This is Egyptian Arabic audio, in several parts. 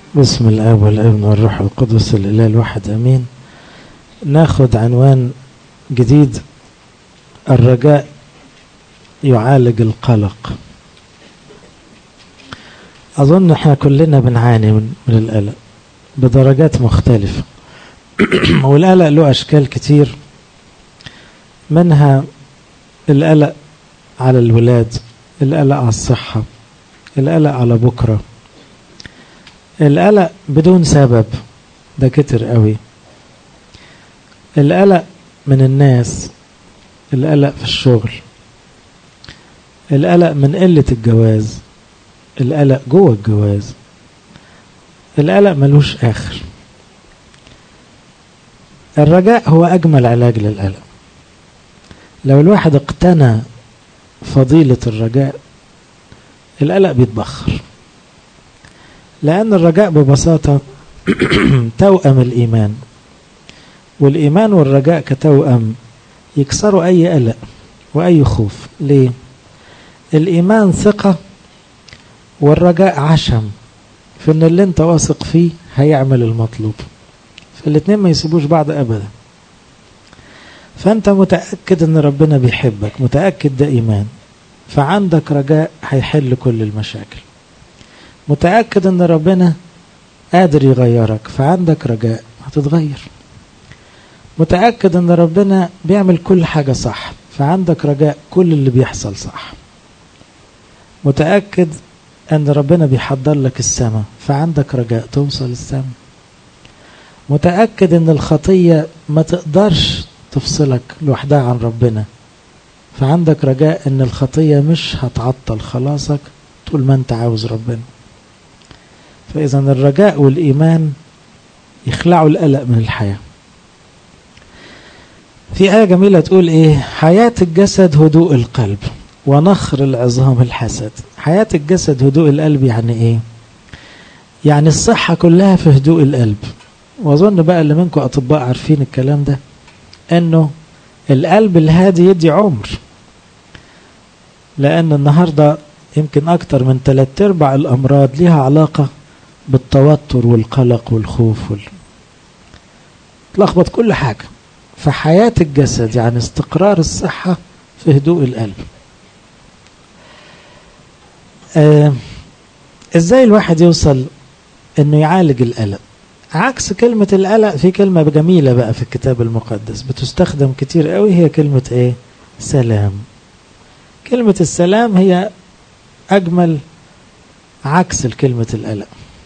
بسم الاب والابن والروح القدس الاله الواحد امين ناخد عنوان جديد الرجاء يعالج القلق اظن احنا كلنا بنعاني من, من القلق بدرجات مختلفه والقلق له اشكال كتير منها القلق على الولاد القلق على الصحه القلق على بكره القلق بدون سبب ده كتر قوي القلق من الناس القلق في الشغل القلق من قلة الجواز القلق جوه الجواز القلق ملوش آخر الرجاء هو أجمل علاج للقلق لو الواحد اقتنى فضيلة الرجاء القلق بيتبخر لأن الرجاء ببساطة توأم الإيمان والإيمان والرجاء كتوأم يكسروا أي قلق وأي خوف ليه؟ الإيمان ثقة والرجاء عشم في إن اللي أنت واثق فيه هيعمل المطلوب فالاتنين ما يسيبوش بعض أبدا فأنت متأكد إن ربنا بيحبك متأكد ده إيمان فعندك رجاء هيحل كل المشاكل متأكد ان ربنا قادر يغيرك فعندك رجاء هتتغير متأكد ان ربنا بيعمل كل حاجة صح فعندك رجاء كل اللي بيحصل صح متأكد ان ربنا بيحضر لك السماء فعندك رجاء توصل السماء متأكد ان الخطية ما تقدرش تفصلك لوحدها عن ربنا فعندك رجاء ان الخطية مش هتعطل خلاصك طول ما انت عاوز ربنا فإذا الرجاء والإيمان يخلعوا القلق من الحياة في آية جميلة تقول إيه حياة الجسد هدوء القلب ونخر العظام الحسد حياة الجسد هدوء القلب يعني إيه يعني الصحة كلها في هدوء القلب وأظن بقى اللي منكم أطباء عارفين الكلام ده إنه القلب الهادي يدي عمر لأن النهاردة يمكن أكتر من ثلاث أرباع الأمراض ليها علاقة بالتوتر والقلق والخوف وال... تلخبط كل حاجة فحياة الجسد يعني استقرار الصحة في هدوء القلب آه ازاي الواحد يوصل انه يعالج القلق عكس كلمة القلق في كلمة جميلة بقى في الكتاب المقدس بتستخدم كتير قوي هي كلمة ايه سلام كلمة السلام هي أجمل عكس الكلمة القلق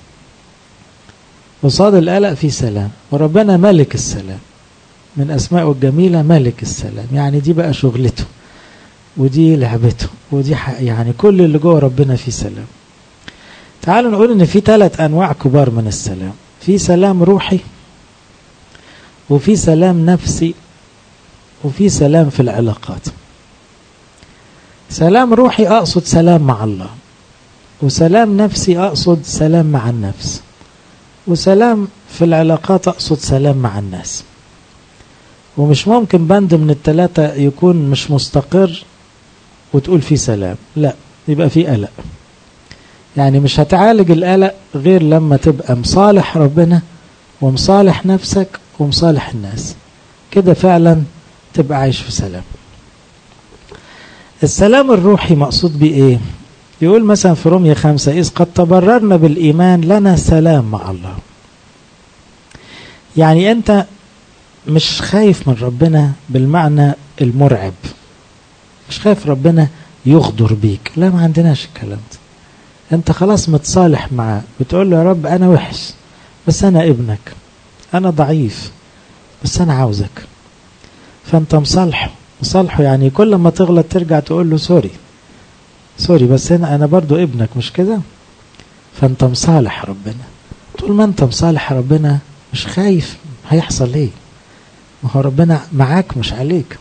قصاد القلق في سلام وربنا ملك السلام من أسمائه الجميلة ملك السلام يعني دي بقى شغلته ودي لعبته ودي يعني كل اللي جوه ربنا فيه سلام تعالوا نقول ان في ثلاث انواع كبار من السلام في سلام روحي وفي سلام نفسي وفي سلام في العلاقات سلام روحي اقصد سلام مع الله وسلام نفسي اقصد سلام مع النفس وسلام في العلاقات اقصد سلام مع الناس ومش ممكن بند من التلاتة يكون مش مستقر وتقول فيه سلام لا يبقى فيه قلق يعني مش هتعالج القلق غير لما تبقى مصالح ربنا ومصالح نفسك ومصالح الناس كده فعلا تبقى عايش في سلام السلام الروحي مقصود بيه ايه يقول مثلا في رومية خمسة إذ قد تبررنا بالإيمان لنا سلام مع الله يعني أنت مش خايف من ربنا بالمعنى المرعب مش خايف ربنا يغدر بيك لا ما عندناش الكلام ده انت خلاص متصالح معاه بتقول له يا رب انا وحش بس انا ابنك انا ضعيف بس انا عاوزك فانت مصالحه مصالحه يعني كل ما تغلط ترجع تقول له سوري سوري بس انا انا برضو ابنك مش كده فانت مصالح ربنا طول ما انت مصالح ربنا مش خايف هيحصل ايه ما هو ربنا معاك مش عليك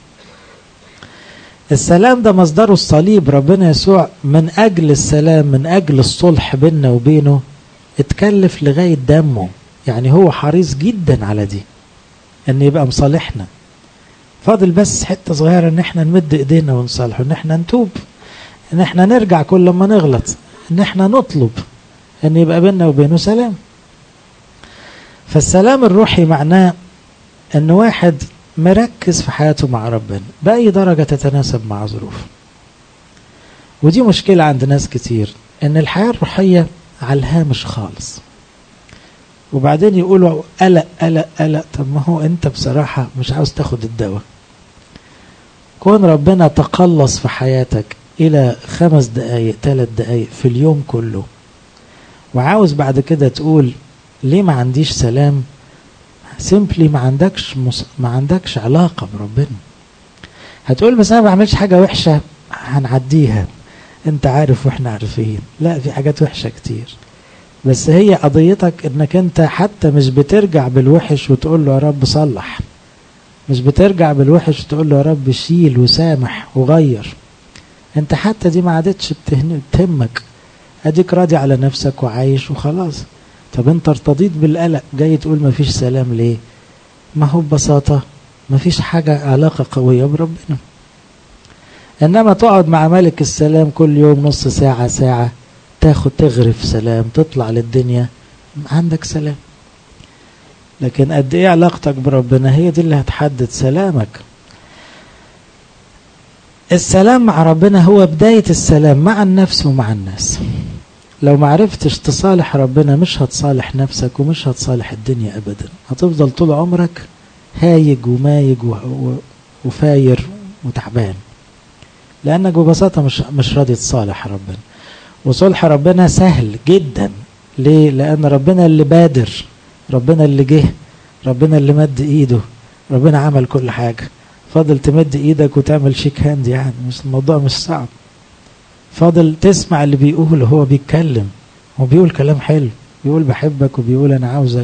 السلام ده مصدره الصليب ربنا يسوع من اجل السلام من اجل الصلح بيننا وبينه اتكلف لغايه دمه يعني هو حريص جدا على دي ان يبقى مصالحنا فاضل بس حته صغيره ان احنا نمد ايدينا ونصالحه ان احنا نتوب ان احنا نرجع كل ما نغلط ان احنا نطلب ان يبقى بيننا وبينه سلام فالسلام الروحي معناه ان واحد مركز في حياته مع ربنا بأي درجة تتناسب مع ظروفه ودي مشكلة عند ناس كتير ان الحياة الروحية على الهامش خالص وبعدين يقولوا قلق قلق قلق طب ما هو انت بصراحة مش عاوز تاخد الدواء كون ربنا تقلص في حياتك الى خمس دقايق ثلاث دقايق في اليوم كله وعاوز بعد كده تقول ليه ما عنديش سلام سيمبلي ما عندكش مص... ما عندكش علاقة بربنا هتقول بس انا ما بعملش حاجة وحشة هنعديها انت عارف واحنا عارفين لا في حاجات وحشة كتير بس هي قضيتك انك انت حتى مش بترجع بالوحش وتقول له يا رب صلح مش بترجع بالوحش وتقول له يا رب شيل وسامح وغير انت حتى دي ما عادتش بتهمك اديك راضي على نفسك وعايش وخلاص طب انت ارتضيت بالقلق جاي تقول ما فيش سلام ليه ما هو ببساطة ما فيش حاجة علاقة قوية بربنا انما تقعد مع ملك السلام كل يوم نص ساعة ساعة تاخد تغرف سلام تطلع للدنيا عندك سلام لكن قد ايه علاقتك بربنا هي دي اللي هتحدد سلامك السلام مع ربنا هو بداية السلام مع النفس ومع الناس لو ما عرفتش تصالح ربنا مش هتصالح نفسك ومش هتصالح الدنيا ابدا هتفضل طول عمرك هايج ومايج وفاير وتعبان لانك ببساطة مش مش راضي تصالح ربنا وصلح ربنا سهل جدا ليه لان ربنا اللي بادر ربنا اللي جه ربنا اللي مد ايده ربنا عمل كل حاجة فاضل تمد ايدك وتعمل شيك هاند يعني مش الموضوع مش صعب فاضل تسمع اللي بيقوله هو بيتكلم هو بيقول كلام حلو بيقول بحبك وبيقول انا عاوزك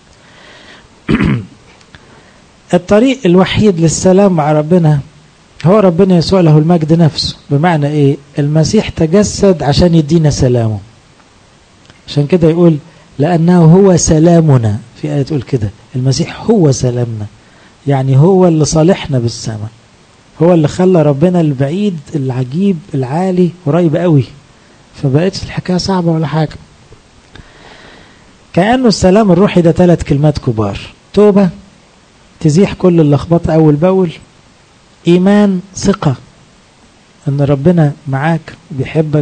الطريق الوحيد للسلام مع ربنا هو ربنا يسوع له المجد نفسه بمعنى ايه المسيح تجسد عشان يدينا سلامه عشان كده يقول لأنه هو سلامنا في آية تقول كده المسيح هو سلامنا يعني هو اللي صالحنا بالسماء هو اللي خلى ربنا البعيد العجيب العالي قريب قوي فبقتش الحكاية صعبة ولا حاجة كأنه السلام الروحي ده ثلاث كلمات كبار توبة تزيح كل اللخبطة أول بأول إيمان ثقة أن ربنا معاك بيحبك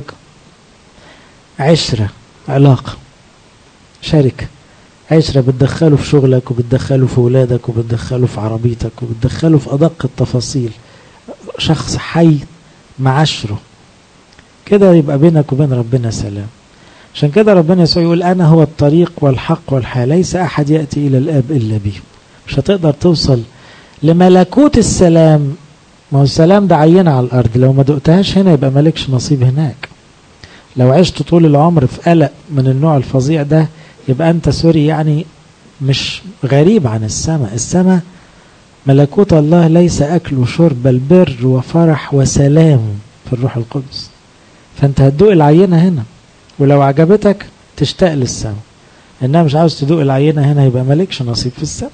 عشرة علاقة شركة عشرة بتدخله في شغلك وبتدخله في ولادك وبتدخله في عربيتك وبتدخله في أدق التفاصيل شخص حي معاشره كده يبقى بينك وبين ربنا سلام عشان كده ربنا يسوع يقول أنا هو الطريق والحق والحياة ليس أحد يأتي إلى الآب إلا بي مش هتقدر توصل لملكوت السلام ما هو السلام ده عينة على الأرض لو ما دقتهاش هنا يبقى مالكش نصيب هناك لو عشت طول العمر في قلق من النوع الفظيع ده يبقى أنت سوري يعني مش غريب عن السماء السماء ملكوت الله ليس أكل وشرب بل بر وفرح وسلام في الروح القدس فأنت هتدوق العينة هنا ولو عجبتك تشتاق للسماء إنها مش عاوز تدوق العينة هنا يبقى مالكش نصيب في السماء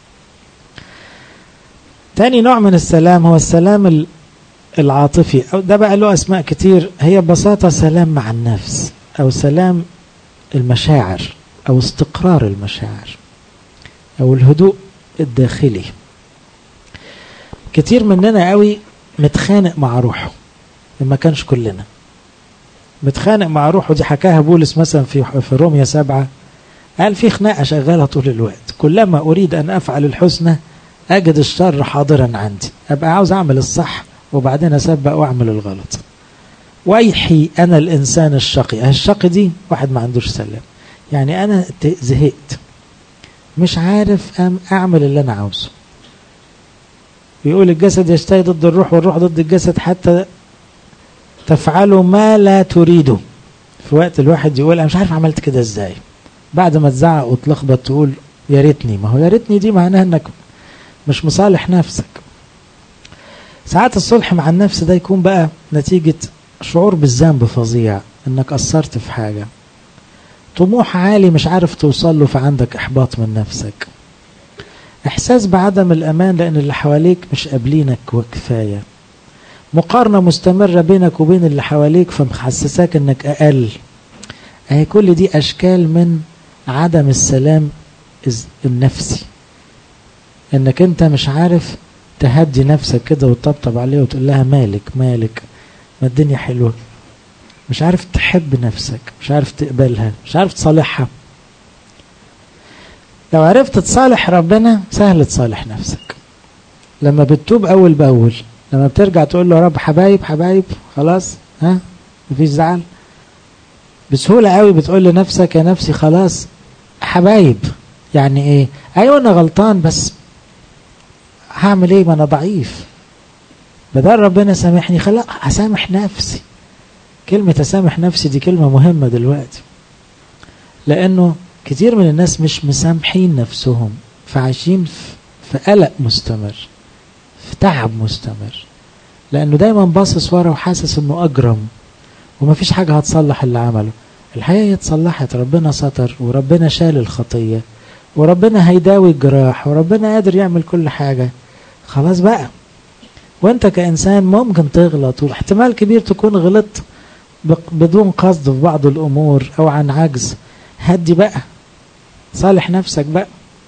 تاني نوع من السلام هو السلام العاطفي أو ده بقى له أسماء كتير هي ببساطة سلام مع النفس أو سلام المشاعر أو استقرار المشاعر أو الهدوء الداخلي كتير مننا قوي متخانق مع روحه ما كانش كلنا متخانق مع روحه دي حكاها بولس مثلا في في روميا سبعة قال في خناقة شغالة طول الوقت كلما أريد أن أفعل الحسنى أجد الشر حاضرا عندي أبقى عاوز أعمل الصح وبعدين أسبق وأعمل الغلط ويحي أنا الإنسان الشقي الشقي دي واحد ما عندوش سلام يعني أنا زهقت مش عارف أم أعمل اللي أنا عاوزه بيقول الجسد يشتهي ضد الروح والروح ضد الجسد حتى تفعلوا ما لا تريدوا في وقت الواحد يقول أنا مش عارف عملت كده إزاي بعد ما تزعق وتلخبط تقول يا ريتني ما هو يا ريتني دي معناها انك مش مصالح نفسك ساعات الصلح مع النفس ده يكون بقى نتيجة شعور بالذنب فظيع انك قصرت في حاجة طموح عالي مش عارف توصل له فعندك احباط من نفسك احساس بعدم الامان لان اللي حواليك مش قابلينك وكفاية مقارنة مستمرة بينك وبين اللي حواليك فمحسساك انك اقل اهي كل دي اشكال من عدم السلام النفسي انك انت مش عارف تهدي نفسك كده وتطبطب عليها وتقول لها مالك مالك ما الدنيا حلوة مش عارف تحب نفسك مش عارف تقبلها مش عارف تصالحها لو عرفت تصالح ربنا سهل تصالح نفسك لما بتتوب اول باول لما بترجع تقول له يا رب حبايب حبايب خلاص ها مفيش زعل بسهولة قوي بتقول لنفسك يا نفسي خلاص حبايب يعني ايه ايوه انا غلطان بس هعمل ايه ما انا ضعيف بدل ربنا سامحني خلاص هسامح نفسي كلمة اسامح نفسي دي كلمة مهمة دلوقتي لانه كتير من الناس مش مسامحين نفسهم فعايشين في قلق مستمر في تعب مستمر لانه دايما باصص ورا وحاسس انه اجرم ومفيش حاجة هتصلح اللي عمله الحقيقة هي اتصلحت ربنا ستر وربنا شال الخطية وربنا هيداوي الجراح وربنا قادر يعمل كل حاجة خلاص بقى وانت كإنسان ممكن تغلط واحتمال كبير تكون غلطت بدون قصد في بعض الأمور أو عن عجز هدي بقى صالح نفسك بقى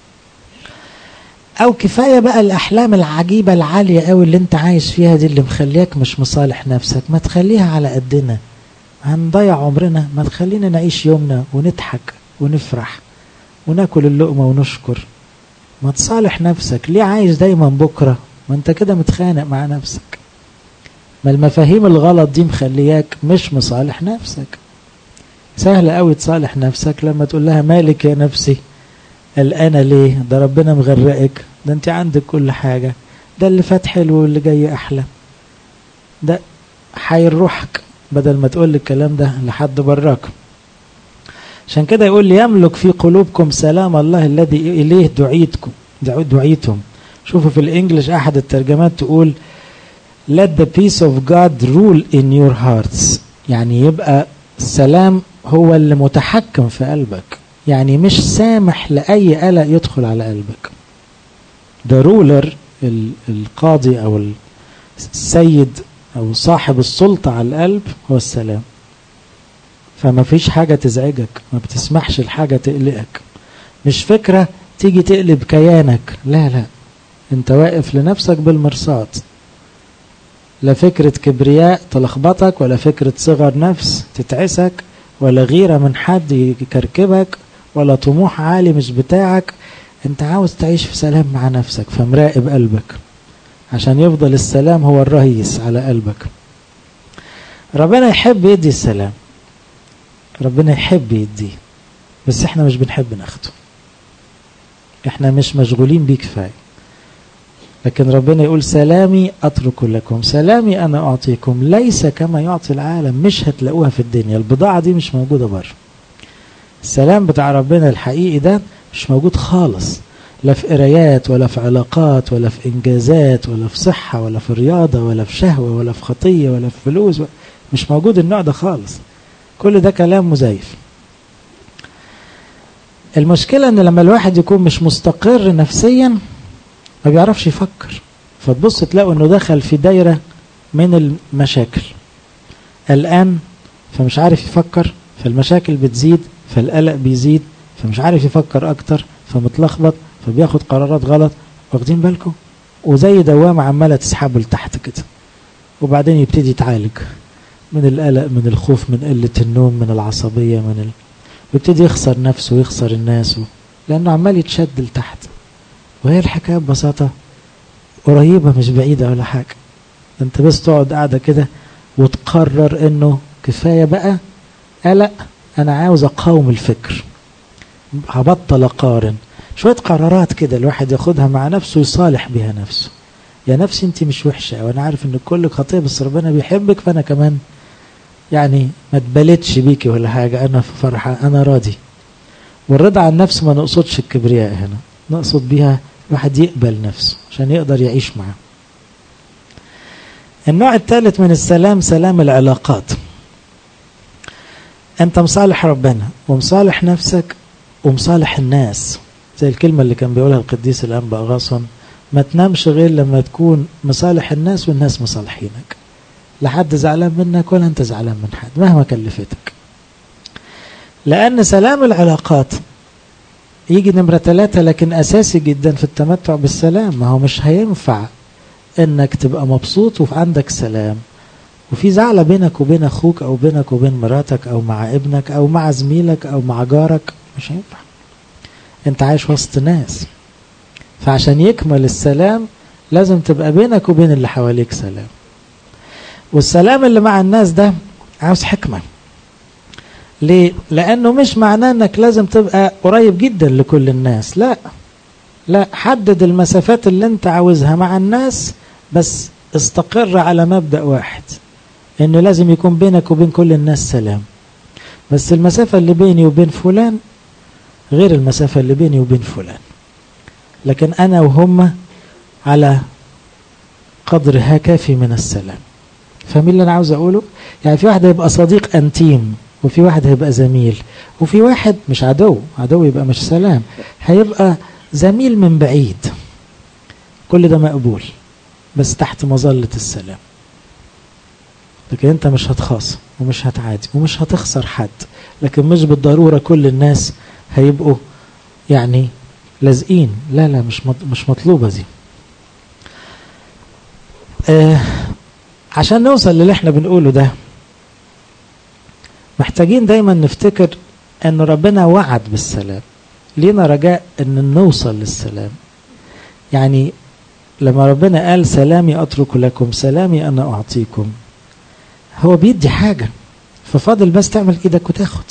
أو كفاية بقى الأحلام العجيبة العالية أوي اللي انت عايش فيها دي اللي مخليك مش مصالح نفسك ما تخليها على قدنا هنضيع عمرنا ما تخلينا نعيش يومنا ونضحك ونفرح وناكل اللقمة ونشكر ما تصالح نفسك ليه عايز دايما بكرة ما انت كده متخانق مع نفسك ما المفاهيم الغلط دي مخلياك مش مصالح نفسك سهل قوي تصالح نفسك لما تقول لها مالك يا نفسي قلقانة ليه ده ربنا مغرقك ده انت عندك كل حاجة ده اللي فات حلو واللي جاي احلى ده حير روحك بدل ما تقول الكلام ده لحد براك عشان كده يقول لي يملك في قلوبكم سلام الله الذي إليه دعيتكم دعيتم شوفوا في الإنجليش أحد الترجمات تقول let the peace of God rule in your hearts يعني يبقى السلام هو اللي متحكم في قلبك يعني مش سامح لأي قلق يدخل على قلبك ده رولر القاضي أو السيد أو صاحب السلطة على القلب هو السلام فما فيش حاجة تزعجك ما بتسمحش الحاجة تقلقك مش فكرة تيجي تقلب كيانك لا لا انت واقف لنفسك بالمرصاد لا فكرة كبرياء تلخبطك ولا فكرة صغر نفس تتعسك ولا غيرة من حد يكركبك ولا طموح عالي مش بتاعك انت عاوز تعيش في سلام مع نفسك فمراقب قلبك عشان يفضل السلام هو الرئيس على قلبك ربنا يحب يدي السلام ربنا يحب يديه بس احنا مش بنحب ناخده احنا مش مشغولين بيه كفايه لكن ربنا يقول سلامي اترك لكم سلامي انا اعطيكم ليس كما يعطي العالم مش هتلاقوها في الدنيا البضاعه دي مش موجوده بره السلام بتاع ربنا الحقيقي ده مش موجود خالص لا في قرايات ولا في علاقات ولا في انجازات ولا في صحه ولا في رياضه ولا في شهوه ولا في خطيه ولا في فلوس مش موجود النوع ده خالص كل ده كلام مزيف المشكلة ان لما الواحد يكون مش مستقر نفسيا ما بيعرفش يفكر فتبص تلاقوا انه دخل في دايرة من المشاكل الآن فمش عارف يفكر فالمشاكل بتزيد فالقلق بيزيد فمش عارف يفكر أكتر فمتلخبط فبياخد قرارات غلط واخدين بالكم وزي دوامة عمالة تسحبه لتحت كده وبعدين يبتدي يتعالج من القلق من الخوف من قلة النوم من العصبية من ال... ويبتدي يخسر نفسه ويخسر الناس و... لأنه عمال يتشد لتحت وهي الحكاية ببساطة قريبة مش بعيدة ولا حاجة انت بس تقعد قاعدة كده وتقرر انه كفاية بقى قلق انا عاوز اقاوم الفكر هبطل اقارن شوية قرارات كده الواحد ياخدها مع نفسه يصالح بها نفسه يا نفسي انت مش وحشة وانا عارف ان كل خطية بس ربنا بيحبك فانا كمان يعني ما تبلتش بيكي ولا حاجة انا في فرحة انا راضي والرضا عن النفس ما نقصدش الكبرياء هنا نقصد بيها الواحد يقبل نفسه عشان يقدر يعيش معاه النوع الثالث من السلام سلام العلاقات انت مصالح ربنا ومصالح نفسك ومصالح الناس زي الكلمة اللي كان بيقولها القديس الأنبا أغاصن ما تنامش غير لما تكون مصالح الناس والناس مصالحينك لا حد زعلان منك ولا انت زعلان من حد مهما كلفتك لأن سلام العلاقات يجي نمرة ثلاثة لكن أساسي جدا في التمتع بالسلام ما هو مش هينفع إنك تبقى مبسوط وعندك سلام وفي زعلة بينك وبين أخوك أو بينك وبين مراتك أو مع ابنك أو مع زميلك أو مع جارك مش هينفع أنت عايش وسط ناس فعشان يكمل السلام لازم تبقى بينك وبين اللي حواليك سلام والسلام اللي مع الناس ده عاوز حكمة ليه؟ لأنه مش معناه أنك لازم تبقى قريب جدا لكل الناس لا لا حدد المسافات اللي انت عاوزها مع الناس بس استقر على مبدأ واحد انه لازم يكون بينك وبين كل الناس سلام بس المسافة اللي بيني وبين فلان غير المسافة اللي بيني وبين فلان لكن أنا وهم على قدر كافي من السلام فاهمين اللي أنا عاوز أقوله يعني في واحد هيبقى صديق أنتيم وفي واحد هيبقى زميل وفي واحد مش عدو عدو يبقى مش سلام هيبقى زميل من بعيد كل ده مقبول بس تحت مظلة السلام لكن انت مش هتخاصم ومش هتعادي ومش هتخسر حد لكن مش بالضرورة كل الناس هيبقوا يعني لازقين لا لا مش مش مطلوبة دي آه عشان نوصل للي احنا بنقوله ده محتاجين دايما نفتكر ان ربنا وعد بالسلام لينا رجاء ان نوصل للسلام يعني لما ربنا قال سلامي اترك لكم سلامي انا اعطيكم هو بيدي حاجة ففاضل بس تعمل ايدك وتاخد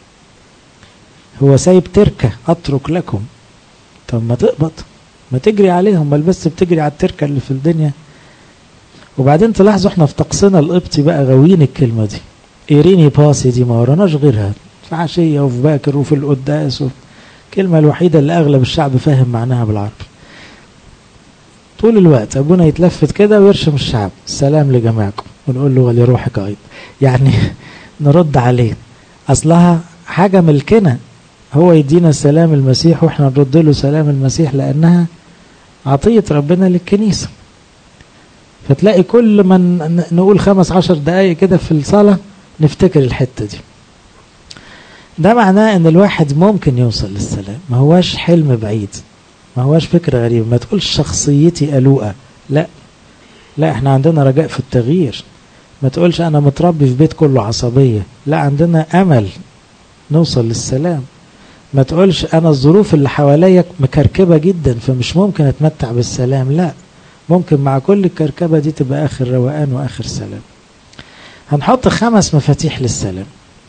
هو سايب تركة اترك لكم طب ما تقبض ما تجري عليهم بل بس بتجري على التركة اللي في الدنيا وبعدين تلاحظوا احنا في طقسنا القبطي بقى غاويين الكلمة دي ايريني باسي دي ما وراناش غيرها في عشية وفي باكر وفي القداس الكلمة الوحيدة اللي أغلب الشعب فاهم معناها بالعربي طول الوقت أبونا يتلفت كده ويرشم الشعب السلام لجماعكم ونقول له ولروحك أيضا يعني نرد عليه أصلها حاجة ملكنا هو يدينا سلام المسيح واحنا نرد له سلام المسيح لأنها عطية ربنا للكنيسة فتلاقي كل ما نقول خمس عشر دقايق كده في الصلاة نفتكر الحتة دي ده معناه ان الواحد ممكن يوصل للسلام ما هواش حلم بعيد ما هواش فكرة غريبة ما تقولش شخصيتي قلوقة لا لا احنا عندنا رجاء في التغيير ما تقولش انا متربي في بيت كله عصبية لا عندنا امل نوصل للسلام ما تقولش انا الظروف اللي حواليا مكركبة جدا فمش ممكن اتمتع بالسلام لا ممكن مع كل الكركبة دي تبقى اخر روقان واخر سلام هنحط خمس مفاتيح للسلام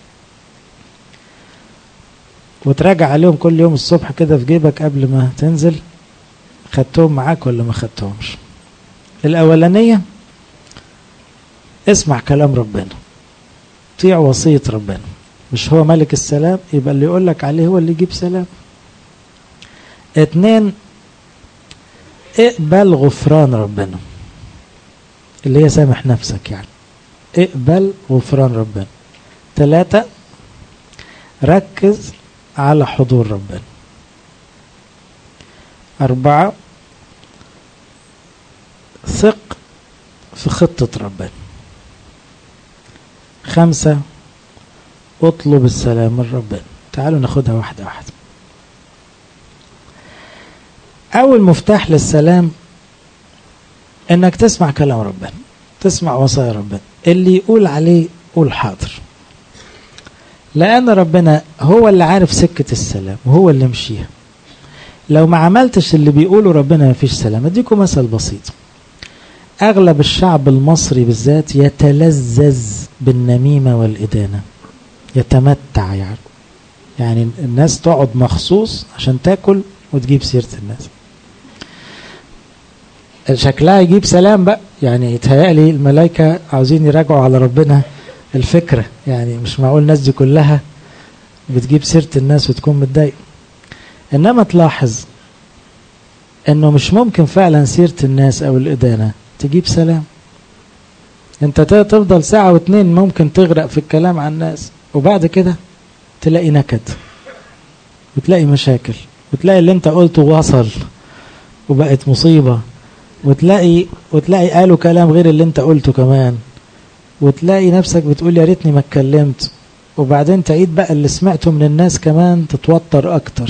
وتراجع عليهم كل يوم الصبح كده في جيبك قبل ما تنزل خدتهم معاك ولا ما خدتهمش الأولانية اسمع كلام ربنا طيع وصية ربنا مش هو ملك السلام يبقى اللي يقول لك عليه هو اللي يجيب سلام اتنين اقبل غفران ربنا اللي هي سامح نفسك يعني اقبل غفران ربنا ثلاثة ركز على حضور ربنا أربعة ثق في خطة ربنا خمسة اطلب السلام من ربنا تعالوا ناخدها واحدة واحدة أول مفتاح للسلام إنك تسمع كلام ربنا تسمع وصايا ربنا اللي يقول عليه قول حاضر لأن ربنا هو اللي عارف سكة السلام وهو اللي مشيها لو ما عملتش اللي بيقوله ربنا ما فيش سلام اديكم مثل بسيط أغلب الشعب المصري بالذات يتلذذ بالنميمة والإدانة يتمتع يعني يعني الناس تقعد مخصوص عشان تاكل وتجيب سيرة الناس شكلها يجيب سلام بقى يعني يتهيألي الملائكة عاوزين يراجعوا على ربنا الفكرة يعني مش معقول الناس دي كلها بتجيب سيرة الناس وتكون متضايقة إنما تلاحظ إنه مش ممكن فعلا سيرة الناس أو الإدانة تجيب سلام أنت تفضل ساعة واتنين ممكن تغرق في الكلام عن الناس وبعد كده تلاقي نكد وتلاقي مشاكل وتلاقي اللي أنت قلته وصل وبقت مصيبة وتلاقي وتلاقي قالوا كلام غير اللي أنت قلته كمان وتلاقي نفسك بتقول يا ريتني ما اتكلمت وبعدين تعيد بقى اللي سمعته من الناس كمان تتوتر اكتر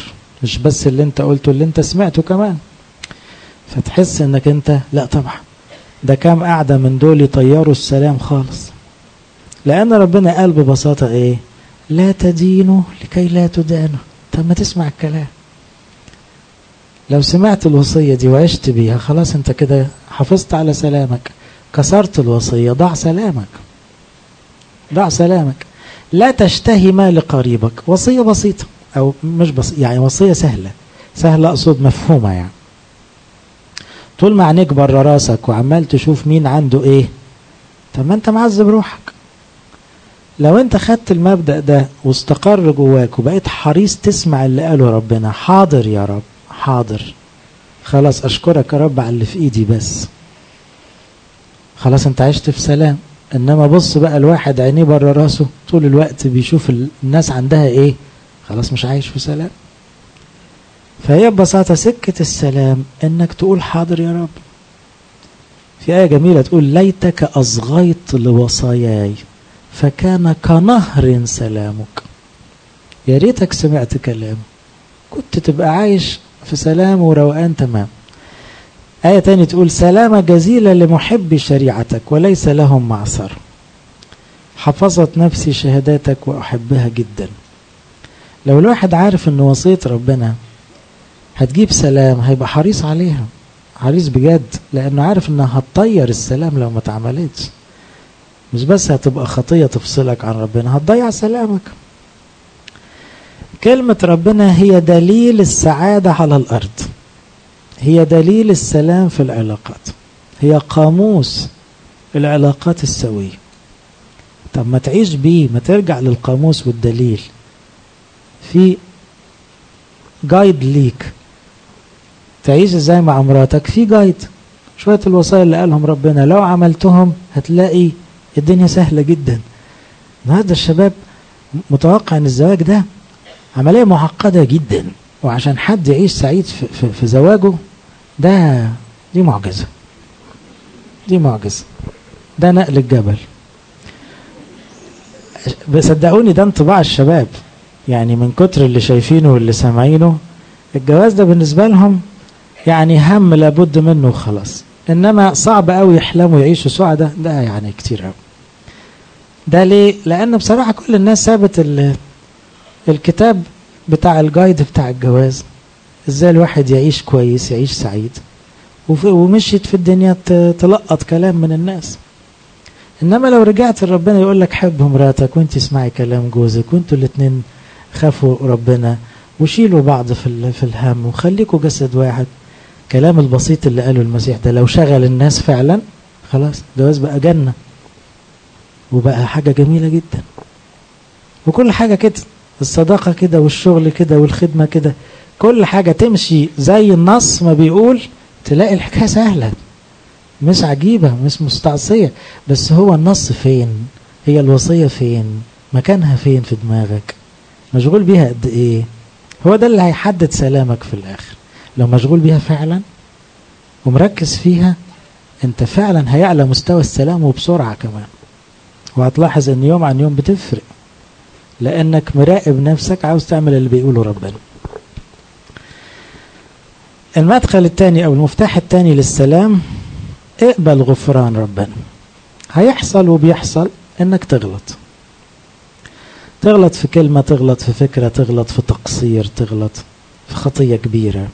مش بس اللي انت قلته اللي انت سمعته كمان فتحس انك انت لا طبعا ده كام قاعدة من دول يطيروا السلام خالص لأن ربنا قال ببساطة إيه لا تدينوا لكي لا تدانوا طب ما تسمع الكلام لو سمعت الوصية دي وعشت بيها خلاص انت كده حافظت على سلامك كسرت الوصية ضع سلامك ضع سلامك لا تشتهي ما لقريبك وصية بسيطة أو مش بسيطة يعني وصية سهلة سهلة أقصد مفهومة يعني طول ما عينيك بره راسك وعمال تشوف مين عنده ايه طب ما انت معذب روحك لو انت خدت المبدأ ده واستقر جواك وبقيت حريص تسمع اللي قاله ربنا حاضر يا رب حاضر خلاص اشكرك يا رب على اللي في ايدي بس خلاص انت عشت في سلام انما بص بقى الواحد عينيه بره راسه طول الوقت بيشوف الناس عندها ايه خلاص مش عايش في سلام فهي ببساطة سكة السلام انك تقول حاضر يا رب في آية جميلة تقول ليتك أصغيت لوصاياي فكان كنهر سلامك يا ريتك سمعت كلامه كنت تبقى عايش في سلام وروقان تمام آية تاني تقول سلامة جزيلة لمحبي شريعتك وليس لهم معصر حفظت نفسي شهاداتك وأحبها جدا لو الواحد عارف أن وصية ربنا هتجيب سلام هيبقى حريص عليها حريص بجد لأنه عارف أنها هتطير السلام لو ما اتعملتش مش بس هتبقى خطية تفصلك عن ربنا هتضيع سلامك كلمة ربنا هي دليل السعادة على الأرض هي دليل السلام في العلاقات هي قاموس العلاقات السوية طب ما تعيش بيه ما ترجع للقاموس والدليل في جايد ليك تعيش ازاي مع مراتك في جايد شوية الوصايا اللي قالهم ربنا لو عملتهم هتلاقي الدنيا سهلة جدا النهارده الشباب متوقع ان الزواج ده عملية معقدة جدا وعشان حد يعيش سعيد في, في, في زواجه ده دي معجزة دي معجزة ده نقل الجبل صدقوني ده انطباع الشباب يعني من كتر اللي شايفينه واللي سامعينه الجواز ده بالنسبة لهم يعني هم لابد منه وخلاص انما صعب قوي يحلموا يعيشوا سعداء ده يعني كتير قوي ده ليه لان بصراحة كل الناس سابت الكتاب بتاع الجايد بتاع الجواز ازاي الواحد يعيش كويس يعيش سعيد ومشيت في الدنيا تلقط كلام من الناس انما لو رجعت لربنا يقول لك حب مراتك وانت اسمعي كلام جوزك وانتوا الاتنين خافوا ربنا وشيلوا بعض في في الهم وخليكوا جسد واحد كلام البسيط اللي قاله المسيح ده لو شغل الناس فعلا خلاص جواز بقى جنة وبقى حاجة جميلة جدا وكل حاجة كده الصداقة كده والشغل كده والخدمة كده كل حاجة تمشي زي النص ما بيقول تلاقي الحكاية سهلة مش عجيبة مش مستعصية بس هو النص فين هي الوصية فين مكانها فين في دماغك مشغول بيها قد ايه هو ده اللي هيحدد سلامك في الاخر لو مشغول بيها فعلا ومركز فيها انت فعلا هيعلى مستوى السلام وبسرعة كمان وهتلاحظ ان يوم عن يوم بتفرق لانك مراقب نفسك عاوز تعمل اللي بيقوله ربنا المدخل الثاني او المفتاح الثاني للسلام اقبل غفران ربنا هيحصل وبيحصل انك تغلط تغلط في كلمة تغلط في فكرة تغلط في تقصير تغلط في خطية كبيرة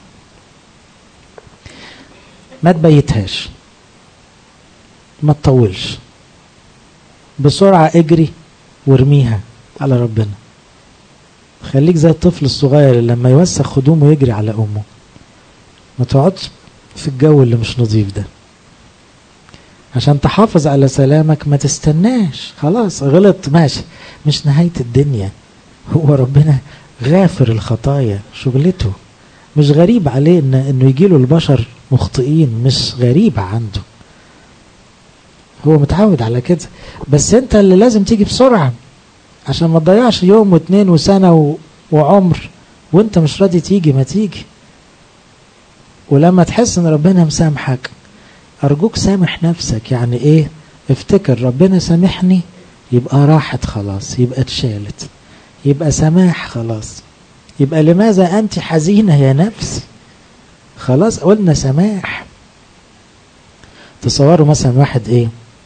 ما تبيتهاش ما تطولش بسرعة اجري وارميها على ربنا خليك زي الطفل الصغير اللي لما يوسخ هدومه يجري على امه ما تقعدش في الجو اللي مش نظيف ده عشان تحافظ على سلامك ما تستناش خلاص غلط ماشي مش نهاية الدنيا هو ربنا غافر الخطايا شغلته مش غريب عليه إن انه يجيله البشر مخطئين مش غريبة عنده هو متعود على كده بس انت اللي لازم تيجي بسرعة عشان ما تضيعش يوم واتنين وسنة و... وعمر وانت مش راضي تيجي ما تيجي ولما تحس ان ربنا مسامحك ارجوك سامح نفسك يعني ايه افتكر ربنا سامحني يبقى راحت خلاص يبقى اتشالت يبقى سماح خلاص يبقى لماذا أنت حزينة يا نفس خلاص قلنا سماح تصوروا مثلا واحد ايه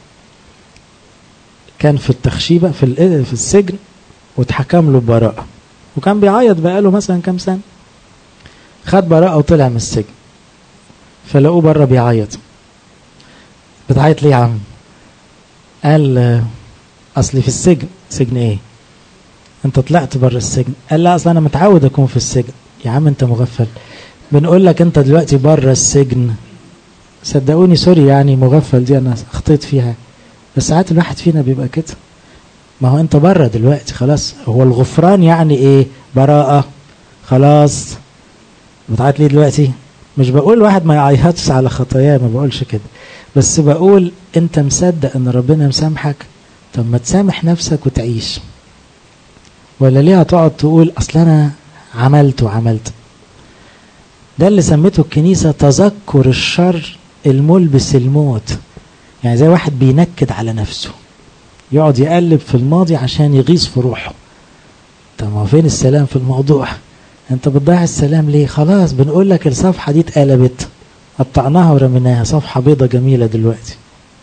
كان في التخشيبة في, في السجن واتحكم له ببراءة وكان بيعيط بقاله مثلا كام سنة خد براءة وطلع من السجن فلقوه بره بيعيط بتعيط ليه يا عم قال اصلي في السجن سجن ايه انت طلعت بره السجن قال لا اصل انا متعود اكون في السجن يا عم انت مغفل بنقول لك انت دلوقتي بره السجن صدقوني سوري يعني مغفل دي انا اخطيت فيها بس ساعات الواحد فينا بيبقى كده ما هو انت بره دلوقتي خلاص هو الغفران يعني ايه براءة خلاص بتعيط ليه دلوقتي مش بقول واحد ما يعيطش على خطاياه ما بقولش كده بس بقول انت مصدق ان ربنا مسامحك طب ما تسامح نفسك وتعيش ولا ليه هتقعد تقول اصل انا عملت وعملت ده اللي سمته الكنيسة تذكر الشر الملبس الموت يعني زي واحد بينكد على نفسه يقعد يقلب في الماضي عشان يغيظ في روحه طب ما فين السلام في الموضوع انت بتضيع السلام ليه خلاص بنقول لك الصفحة دي اتقلبت قطعناها ورميناها صفحة بيضة جميلة دلوقتي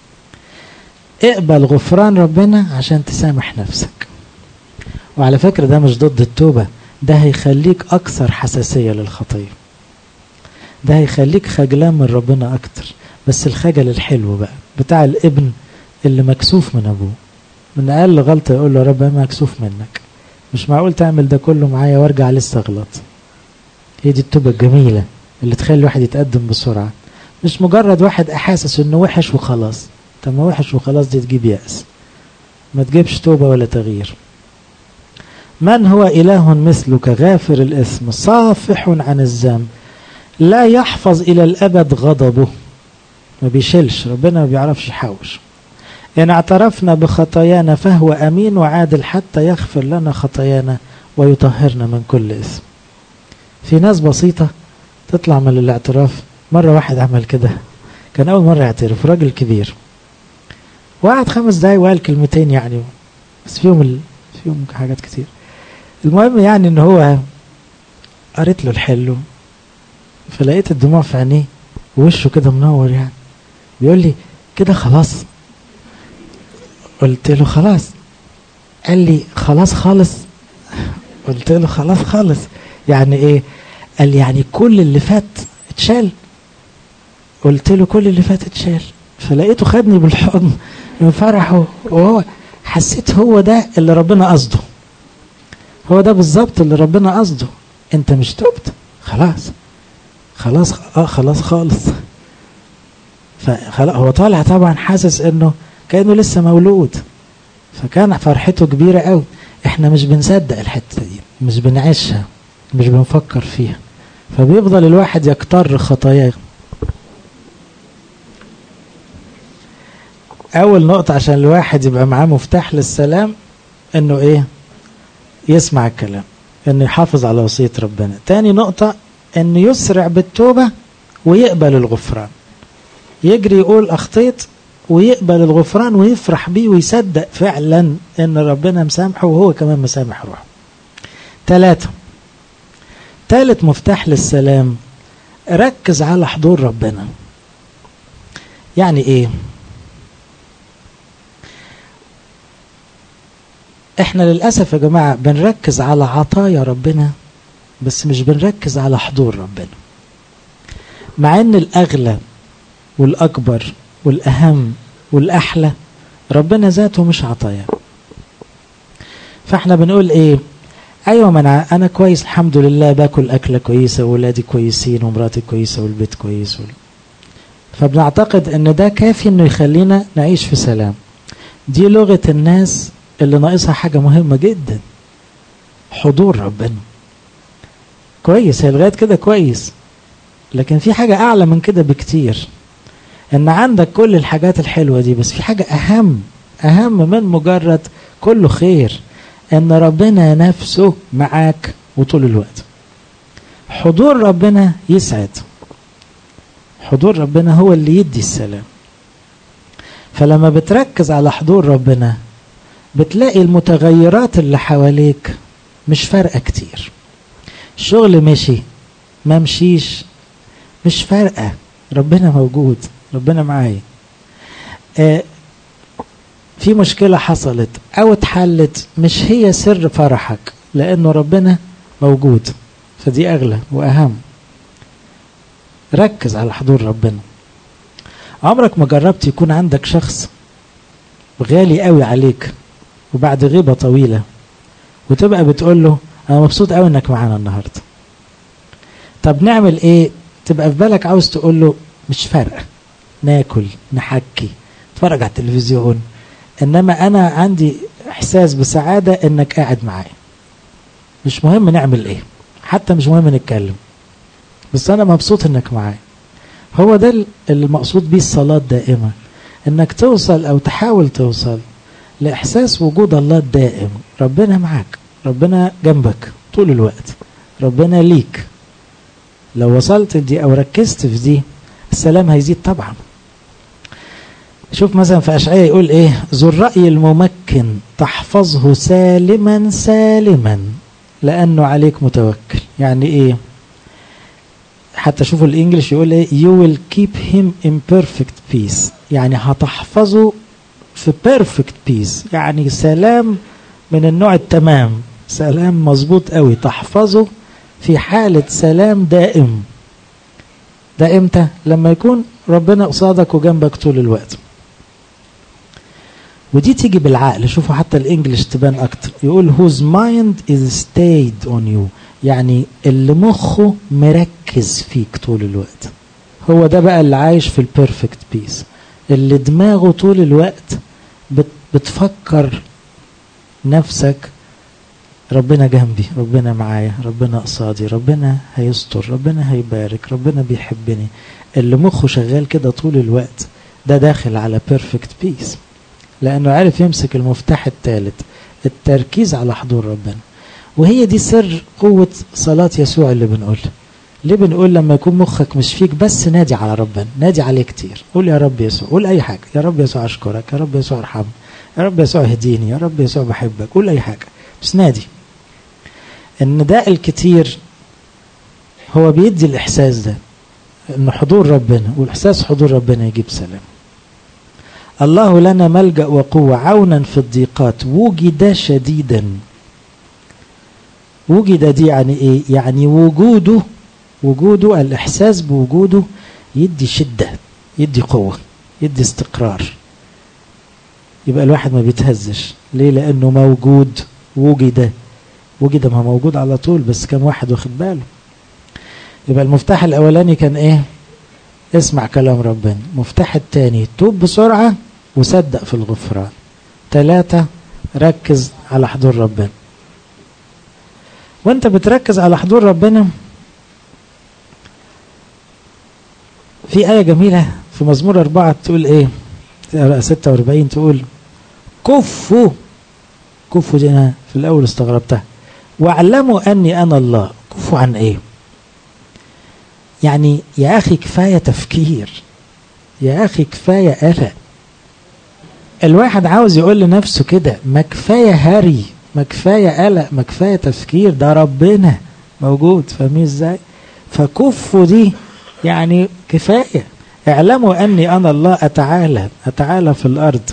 اقبل غفران ربنا عشان تسامح نفسك وعلى فكرة ده مش ضد التوبة ده هيخليك أكثر حساسية للخطية ده هيخليك خجلان من ربنا أكتر بس الخجل الحلو بقى بتاع الابن اللي مكسوف من أبوه من أقل غلطة يقول له يا رب أنا مكسوف منك مش معقول تعمل ده كله معايا وارجع لسه أغلط هي دي التوبة الجميلة اللي تخلي الواحد يتقدم بسرعة مش مجرد واحد أحاسس إنه وحش وخلاص طب ما وحش وخلاص دي تجيب يأس ما تجيبش توبة ولا تغيير من هو إله مثلك غافر الإثم صافح عن الذنب لا يحفظ إلى الأبد غضبه ما بيشيلش ربنا ما بيعرفش يحوش إن اعترفنا بخطايانا فهو أمين وعادل حتى يغفر لنا خطايانا ويطهرنا من كل إثم في ناس بسيطة تطلع من الاعتراف مرة واحد عمل كده كان أول مرة يعترف راجل كبير وقعد خمس دقايق وقال كلمتين يعني بس فيهم ال... فيهم حاجات كتير المهم يعني ان هو قريت له الحلو فلقيت الدموع في عينيه ووشه كده منور يعني بيقول لي كده خلاص قلت له خلاص قال لي خلاص خالص قلت له خلاص خالص يعني ايه قال لي يعني كل اللي فات اتشال قلت له كل اللي فات اتشال فلقيته خدني بالحضن من فرحه وهو حسيت هو ده اللي ربنا قصده هو ده بالظبط اللي ربنا قصده انت مش تبت خلاص خلاص اه خلاص خالص فخلاص هو طالع طبعا حاسس انه كانه لسه مولود فكان فرحته كبيره قوي احنا مش بنصدق الحته دي مش بنعيشها مش بنفكر فيها فبيفضل الواحد يكتر خطاياه اول نقطة عشان الواحد يبقى معاه مفتاح للسلام انه ايه يسمع الكلام انه يحافظ على وصية ربنا تاني نقطة انه يسرع بالتوبة ويقبل الغفران يجري يقول اخطيت ويقبل الغفران ويفرح بيه ويصدق فعلا ان ربنا مسامحه وهو كمان مسامح روحه ثلاثة ثالث مفتاح للسلام ركز على حضور ربنا يعني ايه احنا للأسف يا جماعة بنركز على عطايا ربنا بس مش بنركز على حضور ربنا مع ان الأغلى والأكبر والأهم والأحلى ربنا ذاته مش عطايا فاحنا بنقول ايه ايوه ما انا انا كويس الحمد لله باكل اكله كويسه واولادي كويسين ومراتي كويسه والبيت كويس وال... فبنعتقد ان ده كافي انه يخلينا نعيش في سلام دي لغه الناس اللي ناقصها حاجة مهمة جدا حضور ربنا كويس هي لغاية كده كويس لكن في حاجة أعلى من كده بكتير إن عندك كل الحاجات الحلوة دي بس في حاجة أهم أهم من مجرد كله خير إن ربنا نفسه معاك وطول الوقت حضور ربنا يسعد حضور ربنا هو اللي يدي السلام فلما بتركز على حضور ربنا بتلاقي المتغيرات اللي حواليك مش فارقه كتير الشغل مشي ما مشيش مش فارقة ربنا موجود ربنا معايا آه في مشكلة حصلت أو اتحلت مش هي سر فرحك لأنه ربنا موجود فدي أغلى وأهم ركز على حضور ربنا عمرك ما جربت يكون عندك شخص غالي قوي عليك وبعد غيبة طويلة وتبقى بتقول له أنا مبسوط قوي إنك معانا النهاردة طب نعمل إيه تبقى في بالك عاوز تقول له مش فارقة ناكل نحكي نتفرج على التلفزيون إنما أنا عندي إحساس بسعادة إنك قاعد معايا مش مهم نعمل إيه حتى مش مهم نتكلم بس أنا مبسوط إنك معايا هو ده المقصود بيه الصلاة الدائمة إنك توصل أو تحاول توصل لإحساس وجود الله الدائم ربنا معاك ربنا جنبك طول الوقت ربنا ليك لو وصلت دي أو ركزت في دي السلام هيزيد طبعا شوف مثلا في أشعية يقول إيه ذو الرأي الممكن تحفظه سالما سالما لأنه عليك متوكل يعني إيه حتى شوفوا الإنجليش يقول إيه you will keep him in perfect peace يعني هتحفظه في perfect peace يعني سلام من النوع التمام سلام مظبوط قوي تحفظه في حالة سلام دائم ده امتى لما يكون ربنا قصادك وجنبك طول الوقت ودي تيجي بالعقل شوفوا حتى الانجليش تبان اكتر يقول whose mind is stayed on you يعني اللي مخه مركز فيك طول الوقت هو ده بقى اللي عايش في البيرفكت بيس اللي دماغه طول الوقت بتفكر نفسك ربنا جنبي ربنا معايا ربنا قصادي ربنا هيستر ربنا هيبارك ربنا بيحبني اللي مخه شغال كده طول الوقت ده داخل على بيرفكت بيس لانه عارف يمسك المفتاح الثالث التركيز على حضور ربنا وهي دي سر قوة صلاة يسوع اللي بنقولها ليه بنقول لما يكون مخك مش فيك بس نادي على ربنا نادي عليه كتير قول يا رب يسوع قول اي حاجة يا رب يسوع اشكرك يا رب يسوع ارحمني يا رب يسوع اهديني يا رب يسوع بحبك قول اي حاجة بس نادي النداء الكتير هو بيدي الاحساس ده ان حضور ربنا والاحساس حضور ربنا يجيب سلام الله لنا ملجأ وقوة عونا في الضيقات وجد شديدا وجد دي يعني ايه يعني وجوده وجوده الاحساس بوجوده يدي شدة يدي قوة يدي استقرار يبقى الواحد ما بيتهزش ليه لانه موجود وجد وجد ما موجود على طول بس كان واحد واخد باله يبقى المفتاح الاولاني كان ايه اسمع كلام ربنا المفتاح الثاني توب بسرعة وصدق في الغفران ثلاثة ركز على حضور ربنا وانت بتركز على حضور ربنا في آية جميلة في مزمور أربعة تقول إيه 46 تقول كفوا كفوا دي أنا في الأول استغربتها واعلموا أني أنا الله كفوا عن إيه يعني يا أخي كفاية تفكير يا أخي كفاية قلق الواحد عاوز يقول لنفسه كده ما كفاية هري ما كفاية قلق ما كفاية تفكير ده ربنا موجود فاهمين ازاي فكفوا دي يعني كفاية اعلموا أني أنا الله أتعالى أتعالى في الأرض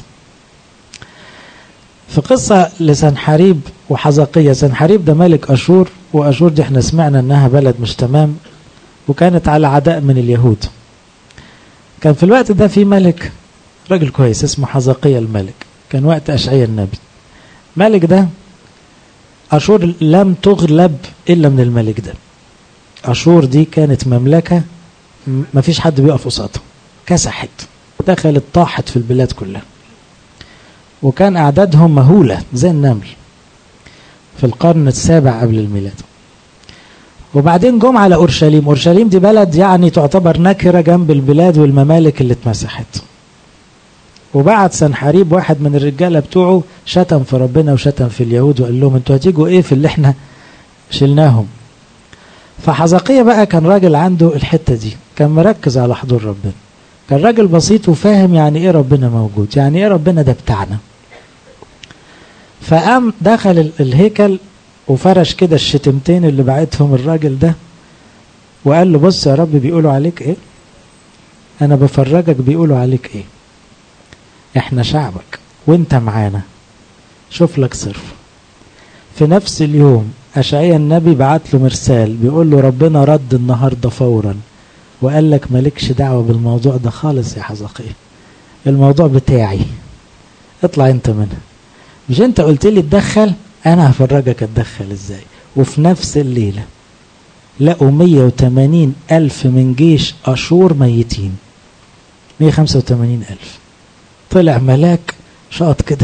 في قصة لسنحاريب وحزقية سنحاريب ده ملك أشور وأشور دي احنا سمعنا أنها بلد مش تمام وكانت على عداء من اليهود كان في الوقت ده في ملك راجل كويس اسمه حزقية الملك كان وقت أشعية النبي الملك ده أشور لم تغلب إلا من الملك ده أشور دي كانت مملكة ما فيش حد بيقف قصادها كسحت دخلت طاحت في البلاد كلها وكان أعدادهم مهولة زي النمل في القرن السابع قبل الميلاد وبعدين جم على أورشليم أورشليم دي بلد يعني تعتبر نكرة جنب البلاد والممالك اللي اتمسحت وبعت سنحاريب واحد من الرجالة بتوعه شتم في ربنا وشتم في اليهود وقال لهم انتوا هتيجوا ايه في اللي احنا شلناهم فحزقية بقى كان راجل عنده الحتة دي كان مركز على حضور ربنا كان راجل بسيط وفاهم يعني ايه ربنا موجود يعني ايه ربنا ده بتاعنا فقام دخل الهيكل وفرش كده الشتمتين اللي بعتهم الراجل ده وقال له بص يا رب بيقولوا عليك ايه انا بفرجك بيقولوا عليك ايه احنا شعبك وانت معانا شوف لك صرف في نفس اليوم أشعيا النبي بعت له مرسال بيقول له ربنا رد النهاردة فورا وقال لك مالكش دعوة بالموضوع ده خالص يا حزقية الموضوع بتاعي اطلع انت منها مش انت قلت لي اتدخل انا هفرجك اتدخل ازاي وفي نفس الليلة لقوا 180 ألف من جيش أشور ميتين 185 ألف طلع ملاك شاط كده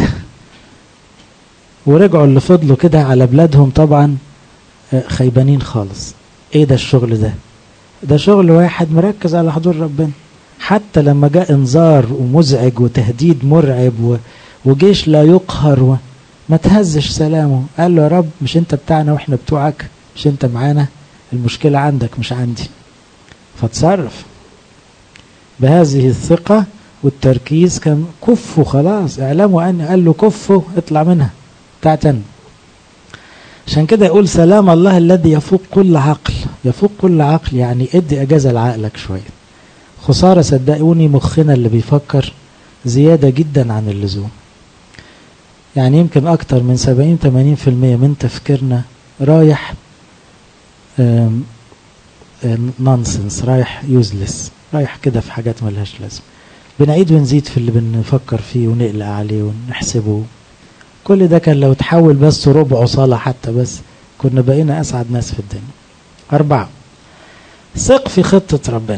ورجعوا اللي فضلوا كده على بلادهم طبعا خيبانين خالص ايه ده الشغل ده ده شغل واحد مركز على حضور ربنا حتى لما جاء انذار ومزعج وتهديد مرعب وجيش لا يقهر و... ما تهزش سلامه قال له يا رب مش انت بتاعنا واحنا بتوعك مش انت معانا المشكلة عندك مش عندي فتصرف بهذه الثقة والتركيز كان كفوا خلاص اعلموا ان قال له كفوا اطلع منها بتاعتنا عشان كده يقول سلام الله الذي يفوق كل عقل يفوق كل عقل يعني ادي اجازه لعقلك شويه خساره صدقوني مخنا اللي بيفكر زياده جدا عن اللزوم يعني يمكن اكتر من 70 80% من تفكيرنا رايح نونسنس رايح يوزلس رايح كده في حاجات ملهاش لازمه بنعيد ونزيد في اللي بنفكر فيه ونقلق عليه ونحسبه كل ده كان لو تحول بس ربع صلاة حتى بس كنا بقينا أسعد ناس في الدنيا أربعة ثق في خطة ربنا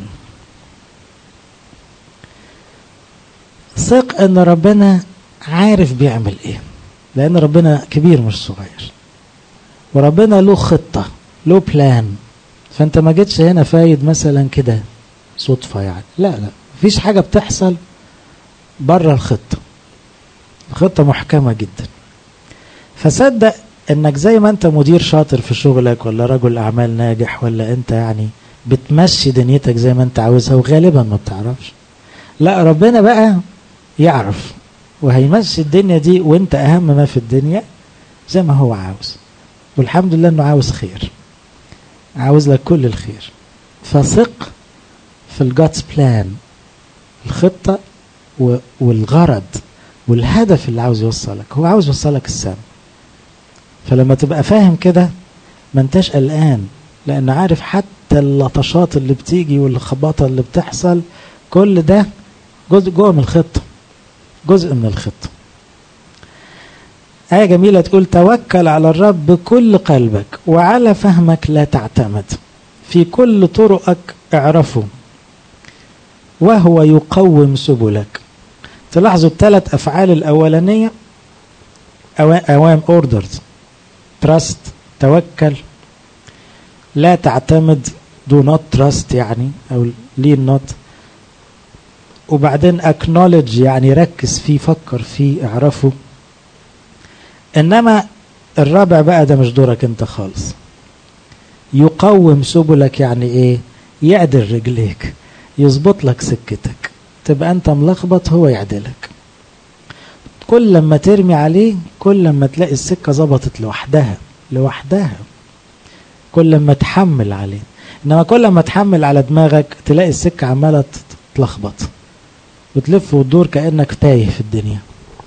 ثق أن ربنا عارف بيعمل إيه لأن ربنا كبير مش صغير وربنا له خطة له بلان فأنت ما جيتش هنا فايد مثلا كده صدفة يعني لا لا مفيش حاجة بتحصل بره الخطة الخطة محكمة جدا فصدق انك زي ما انت مدير شاطر في شغلك ولا رجل اعمال ناجح ولا انت يعني بتمشي دنيتك زي ما انت عاوزها وغالبا ما بتعرفش لا ربنا بقى يعرف وهيمشي الدنيا دي وانت اهم ما في الدنيا زي ما هو عاوز والحمد لله انه عاوز خير عاوز لك كل الخير فثق في الجاتس بلان الخطة والغرض والهدف اللي عاوز يوصلك هو عاوز يوصلك السما فلما تبقى فاهم كده ما انتش قلقان لان عارف حتى اللطشات اللي بتيجي والخباطه اللي بتحصل كل ده جزء جوه من الخطه جزء من الخطه آية جميلة تقول توكل على الرب بكل قلبك وعلى فهمك لا تعتمد في كل طرقك اعرفه وهو يقوم سبلك تلاحظوا الثلاث أفعال الأولانية أوام اوردرز تراست توكل لا تعتمد دو نوت تراست يعني أو لين نوت وبعدين اكنولج يعني ركز فيه فكر فيه اعرفه انما الرابع بقى ده مش دورك انت خالص يقوم سبلك يعني ايه يعدل رجليك يظبط لك سكتك تبقى انت ملخبط هو يعدلك كل لما ترمي عليه كل لما تلاقي السكة ظبطت لوحدها لوحدها كل لما تحمل عليه انما كل لما تحمل على دماغك تلاقي السكة عمالة تلخبط وتلف وتدور كأنك تايه في الدنيا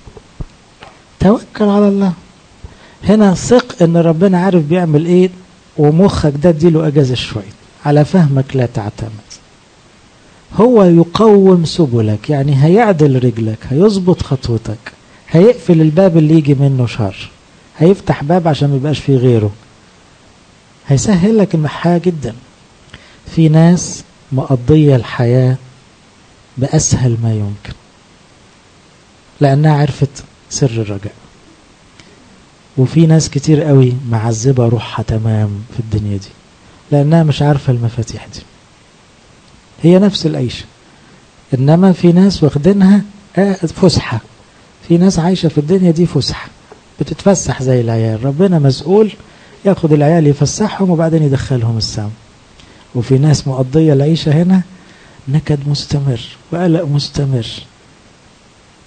توكل على الله هنا ثق ان ربنا عارف بيعمل ايه ومخك ده اديله اجازه شويه على فهمك لا تعتمد هو يقوم سبلك يعني هيعدل رجلك هيظبط خطوتك هيقفل الباب اللي يجي منه شر هيفتح باب عشان ما يبقاش فيه غيره هيسهل لك الحياة جدا في ناس مقضية الحياة بأسهل ما يمكن لأنها عرفت سر الرجاء وفي ناس كتير قوي معذبة روحها تمام في الدنيا دي لأنها مش عارفة المفاتيح دي هي نفس العيشة إنما في ناس واخدينها فسحة في ناس عايشة في الدنيا دي فسحة بتتفسح زي العيال ربنا مسؤول ياخد العيال يفسحهم وبعدين يدخلهم السما وفي ناس مقضية العيشة هنا نكد مستمر وقلق مستمر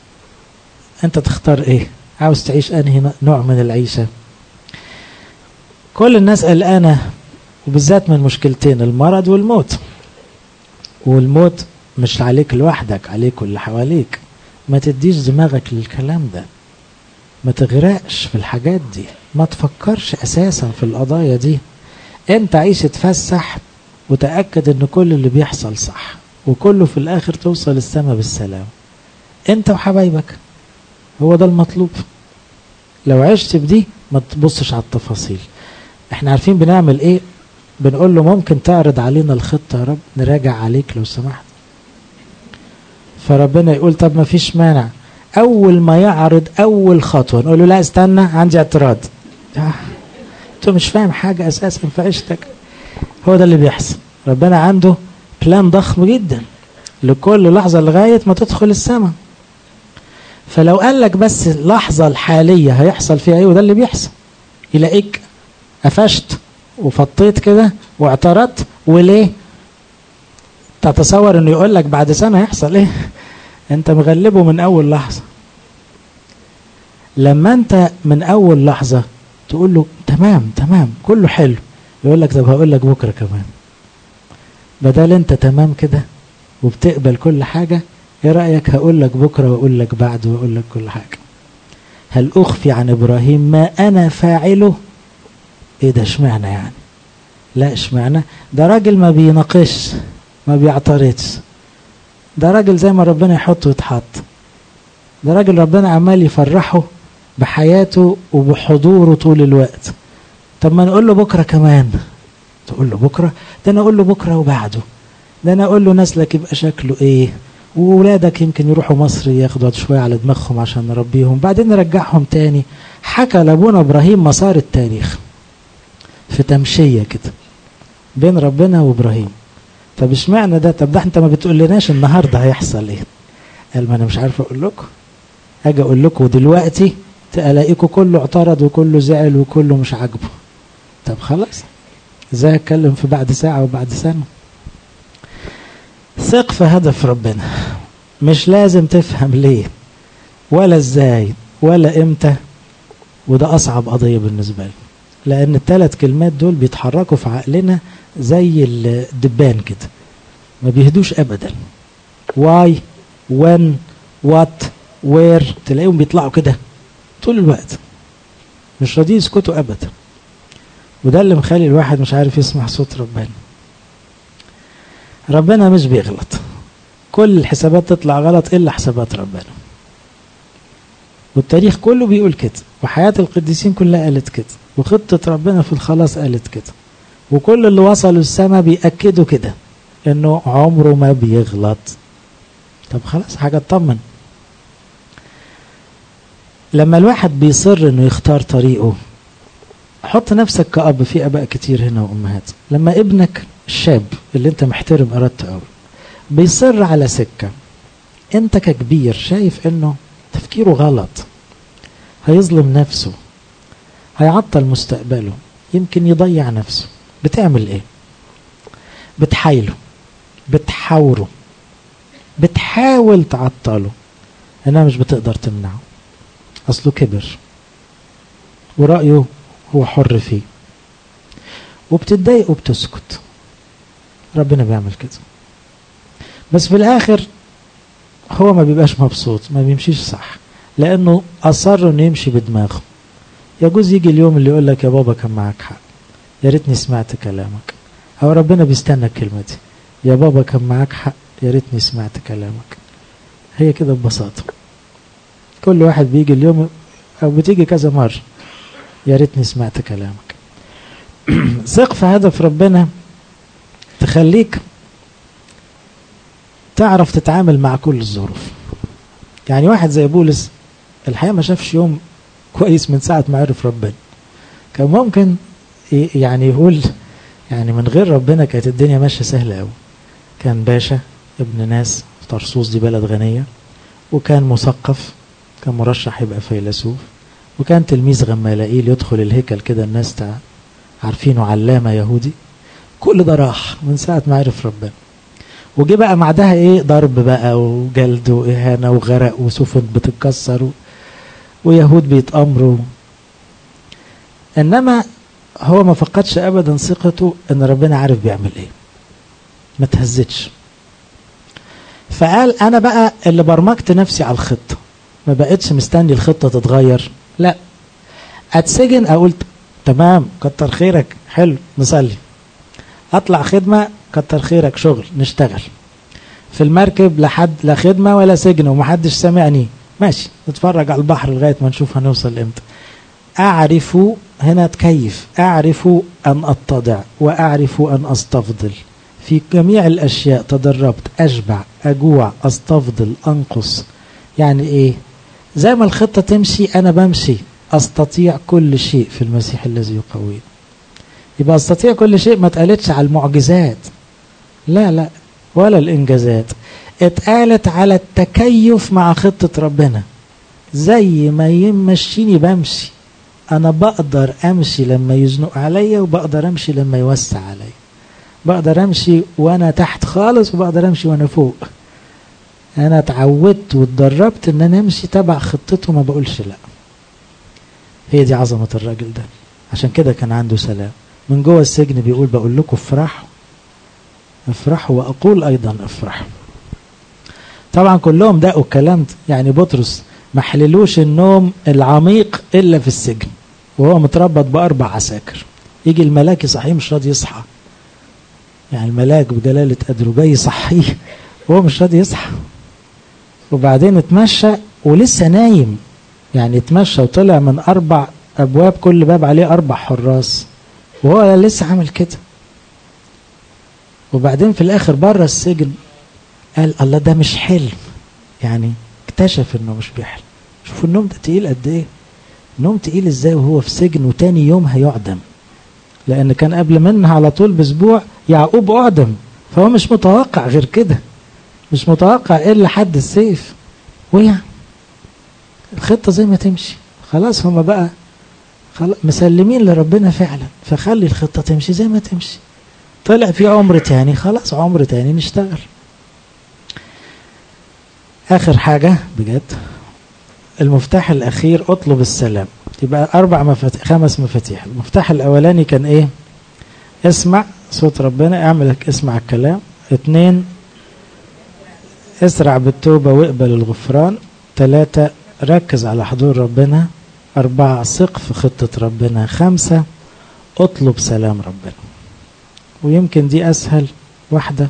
انت تختار ايه عاوز تعيش انهي نوع من العيشة كل الناس قلقانة وبالذات من مشكلتين المرض والموت والموت مش عليك لوحدك عليك واللي حواليك ما تديش دماغك للكلام ده ما تغرقش في الحاجات دي ما تفكرش اساسا في القضايا دي انت عيش تفسح وتأكد ان كل اللي بيحصل صح وكله في الاخر توصل السما بالسلام انت وحبايبك هو ده المطلوب لو عشت بدي ما تبصش على التفاصيل احنا عارفين بنعمل ايه بنقول له ممكن تعرض علينا الخطة يا رب نراجع عليك لو سمحت فربنا يقول طب ما فيش مانع اول ما يعرض اول خطوة نقول له لا استنى عندي اعتراض انت مش فاهم حاجة اساسا في عيشتك هو ده اللي بيحصل ربنا عنده بلان ضخم جدا لكل لحظة لغاية ما تدخل السماء فلو قال لك بس اللحظة الحالية هيحصل فيها ايه وده اللي بيحصل يلاقيك قفشت وفطيت كده واعترضت وليه تتصور انه يقول لك بعد سنة هيحصل ايه انت مغلبه من اول لحظة لما انت من اول لحظة تقول له تمام تمام كله حلو يقول لك طب هقول لك بكرة كمان بدل انت تمام كده وبتقبل كل حاجة ايه رأيك هقول لك بكرة واقول لك بعد واقول لك كل حاجة هل اخفي عن ابراهيم ما انا فاعله ايه ده اشمعنى يعني لا اشمعنى ده راجل ما بيناقش ما بيعترضش ده راجل زي ما ربنا يحطه يتحط ده راجل ربنا عمال يفرحه بحياته وبحضوره طول الوقت طب ما نقول له بكرة كمان تقول له بكرة ده انا اقول له بكرة وبعده ده انا اقول له نسلك يبقى شكله ايه وولادك يمكن يروحوا مصر ياخدوا شوية على دماغهم عشان نربيهم بعدين نرجعهم تاني حكى لابونا ابراهيم مسار التاريخ في تمشية كده بين ربنا وابراهيم طب اشمعنى ده طب ده انت ما بتقولناش النهارده هيحصل ايه قال ما انا مش عارف اقول لكم اجي اقول لكم دلوقتي الاقيكم كله اعترض وكله زعل وكله مش عاجبه طب خلاص ازاي اتكلم في بعد ساعة وبعد سنة ثق في هدف ربنا مش لازم تفهم ليه ولا ازاي ولا امتى وده اصعب قضية بالنسبة لي لان الثلاث كلمات دول بيتحركوا في عقلنا زي الدبان كده ما بيهدوش ابدا واي وين وات وير تلاقيهم بيطلعوا كده طول الوقت مش راضيين يسكتوا ابدا وده اللي مخلي الواحد مش عارف يسمع صوت ربنا ربنا مش بيغلط كل الحسابات تطلع غلط الا حسابات ربنا والتاريخ كله بيقول كده وحياة القديسين كلها قالت كده وخطة ربنا في الخلاص قالت كده وكل اللي وصلوا السماء بيأكدوا كده انه عمره ما بيغلط طب خلاص حاجة تطمن لما الواحد بيصر انه يختار طريقه حط نفسك كأب في اباء كتير هنا وامهات لما ابنك الشاب اللي انت محترم ارادته قوي بيصر على سكة انت ككبير شايف انه تفكيره غلط هيظلم نفسه هيعطل مستقبله يمكن يضيع نفسه بتعمل ايه بتحايله بتحاوره بتحاول تعطله انها مش بتقدر تمنعه اصله كبر ورأيه هو حر فيه وبتتضايق وبتسكت ربنا بيعمل كده بس في الاخر هو ما بيبقاش مبسوط ما بيمشيش صح لانه اصر انه يمشي بدماغه يجوز يجي اليوم اللي يقول لك يا بابا كان معاك حق يا ريتني سمعت كلامك او ربنا بيستنى الكلمه دي يا بابا كان معاك حق يا ريتني سمعت كلامك هي كده ببساطه كل واحد بيجي اليوم او بتيجي كذا مره يا ريتني سمعت كلامك ثق في هدف ربنا تخليك تعرف تتعامل مع كل الظروف يعني واحد زي بولس الحقيقه ما شافش يوم كويس من ساعه ما عرف ربنا كان ممكن يعني يقول يعني من غير ربنا كانت الدنيا ماشيه سهله قوي كان باشا ابن ناس طرسوس دي بلد غنيه وكان مثقف كان مرشح يبقى فيلسوف وكان تلميذ غمالائيل يدخل الهيكل كده الناس عارفينه علامه يهودي كل ده راح من ساعه ما عرف ربنا وجي بقى بعدها ايه ضرب بقى وجلد واهانه وغرق وسفن بتتكسر و... ويهود بيتامروا انما هو ما فقدش ابدا ثقته ان ربنا عارف بيعمل ايه ما تهزتش فقال انا بقى اللي برمجت نفسي على الخطه ما بقتش مستني الخطه تتغير لا اتسجن اقول تمام كتر خيرك حلو نصلي اطلع خدمه كتر خيرك شغل نشتغل في المركب لحد لا خدمه ولا سجن ومحدش سامعني ماشي نتفرج على البحر لغايه ما نشوف هنوصل امتى اعرف هنا تكيف اعرف ان اتضع واعرف ان استفضل في جميع الاشياء تدربت اشبع اجوع استفضل انقص يعني ايه زي ما الخطه تمشي انا بمشي استطيع كل شيء في المسيح الذي يقويني يبقى استطيع كل شيء ما اتقالتش على المعجزات لا لا ولا الانجازات اتقالت على التكيف مع خطه ربنا زي ما يمشيني بمشي انا بقدر امشي لما يزنق عليا وبقدر امشي لما يوسع عليا بقدر امشي وانا تحت خالص وبقدر امشي وانا فوق انا اتعودت واتدربت ان انا امشي تبع خطته ما بقولش لا هي دي عظمه الراجل ده عشان كده كان عنده سلام من جوه السجن بيقول بقول لكم افرحوا افرحوا واقول ايضا افرحوا طبعا كلهم دقوا الكلام يعني بطرس ما حللوش النوم العميق الا في السجن وهو متربط باربع عساكر يجي الملاك يصحيه مش راضي يصحى يعني الملاك بجلالة قدره جاي يصحيه وهو مش راضي يصحى وبعدين اتمشى ولسه نايم يعني اتمشى وطلع من اربع ابواب كل باب عليه اربع حراس وهو لسه عامل كده وبعدين في الاخر بره السجن قال الله ده مش حلم يعني اكتشف انه مش بيحلم شوفوا النوم ده تقيل قد ايه نوم تقيل ازاي وهو في سجن وتاني يوم هيعدم لان كان قبل منها على طول باسبوع يعقوب اعدم فهو مش متوقع غير كده مش متوقع الا حد السيف ويعني الخطه زي ما تمشي خلاص هما بقى خلاص مسلمين لربنا فعلا فخلي الخطه تمشي زي ما تمشي طلع في عمر تاني خلاص عمر تاني نشتغل اخر حاجه بجد المفتاح الاخير اطلب السلام يبقى اربع مفاتيح خمس مفاتيح المفتاح الاولاني كان ايه اسمع صوت ربنا اعمل اسمع الكلام اتنين اسرع بالتوبة واقبل الغفران ثلاثة ركز على حضور ربنا أربعة ثق في خطة ربنا خمسة اطلب سلام ربنا ويمكن دي أسهل واحدة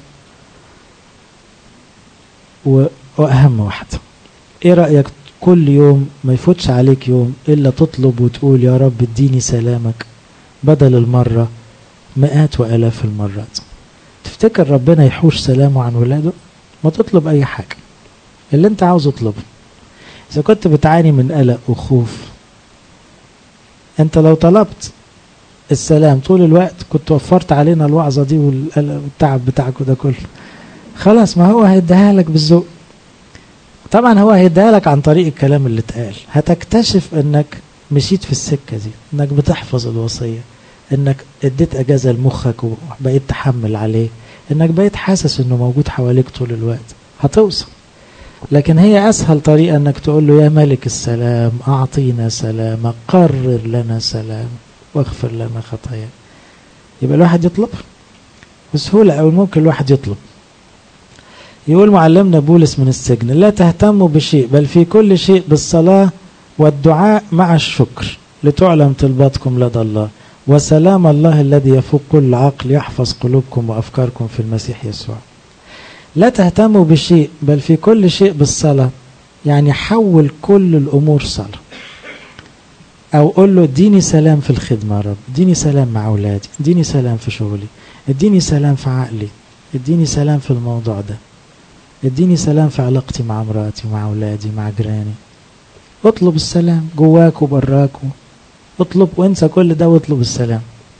وأهم واحدة إيه رأيك كل يوم ما يفوتش عليك يوم إلا تطلب وتقول يا رب اديني سلامك بدل المرة مئات وآلاف المرات تفتكر ربنا يحوش سلامه عن ولاده ما تطلب أي حاجة اللي أنت عاوز اطلبه إذا كنت بتعاني من قلق وخوف أنت لو طلبت السلام طول الوقت كنت وفرت علينا الوعظة دي والتعب بتاعك ده كله خلاص ما هو هيديها لك بالذوق طبعا هو هيديها لك عن طريق الكلام اللي اتقال هتكتشف انك مشيت في السكة دي انك بتحفظ الوصية انك اديت اجازة لمخك وبقيت تحمل عليه انك بقيت حاسس انه موجود حواليك طول الوقت هتوصل لكن هي اسهل طريقة انك تقول له يا ملك السلام اعطينا سلامك قرر لنا سلام واغفر لنا خطايا يبقى الواحد يطلب بسهولة او ممكن الواحد يطلب يقول معلمنا بولس من السجن لا تهتموا بشيء بل في كل شيء بالصلاة والدعاء مع الشكر لتعلم طلباتكم لدى الله وسلام الله الذي يفوق كل عقل يحفظ قلوبكم وأفكاركم في المسيح يسوع لا تهتموا بشيء بل في كل شيء بالصلاة يعني حول كل الأمور صلاة أو قول له اديني سلام في الخدمة يا رب اديني سلام مع أولادي اديني سلام في شغلي اديني سلام في عقلي اديني سلام في الموضوع ده اديني سلام في علاقتي مع مراتي ومع أولادي مع جيراني اطلب السلام جواك وبراك اطلب وانسى كل ده واطلب السلام